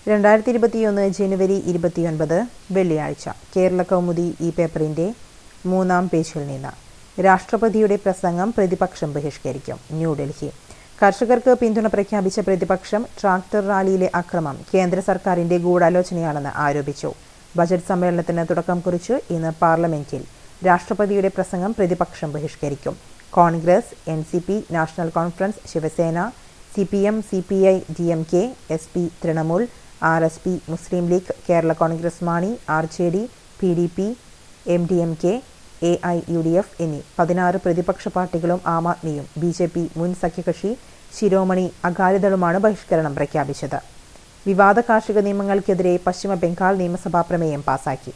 രണ്ടായിരത്തി ഇരുപത്തിയൊന്ന് ജനുവരി ഇരുപത്തിയൊൻപത് വെള്ളിയാഴ്ച കേരള കൗമുദി ഈ പേപ്പറിന്റെ മൂന്നാം പേജിൽ നിന്ന് രാഷ്ട്രപതിയുടെ പ്രസംഗം പ്രതിപക്ഷം ബഹിഷ്കരിക്കും ന്യൂഡൽഹി കർഷകർക്ക് പിന്തുണ പ്രഖ്യാപിച്ച പ്രതിപക്ഷം ട്രാക്ടർ റാലിയിലെ അക്രമം കേന്ദ്ര സർക്കാരിന്റെ ഗൂഢാലോചനയാണെന്ന് ആരോപിച്ചു ബജറ്റ് സമ്മേളനത്തിന് തുടക്കം കുറിച്ച് ഇന്ന് പാർലമെന്റിൽ രാഷ്ട്രപതിയുടെ പ്രസംഗം പ്രതിപക്ഷം ബഹിഷ്കരിക്കും Congress N C P national conference Shivsena C P M C P I D M K S P Trinamool R S P Muslim league Kerala Congress Mani R J D P D P M D M K A I U D F എന്നീ പതിനാറ് പ്രതിപക്ഷ പാർട്ടികളും ആം ആദ്മിയും B J P മുൻ സഖ്യകക്ഷി ശിരോമണി അകാലിദളുമാണ് ബഹിഷ്കരണം പ്രഖ്യാപിച്ചത് വിവാദ കാർഷിക നിയമങ്ങൾക്കെതിരെ പശ്ചിമ ബംഗാൾ നിയമസഭാ പ്രമേയം പാസാക്കി